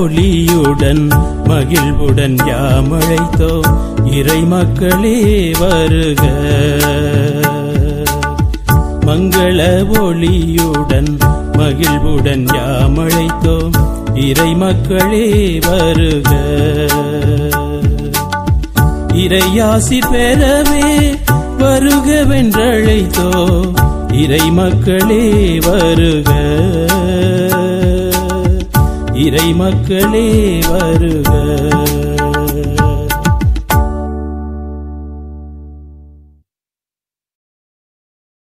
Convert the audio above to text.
ஒளியுடன் மகிழ்வுடன் யாமழைத்தோம் இறை மக்களே வருக மங்கள ஒளியுடன் மகிழ்வுடன் யாமழைத்தோம் இறை மக்களே வருக இறையாசி பெறவே வருகவென்றழைத்தோ இறை மக்களே வருக இறை மக்களே வருக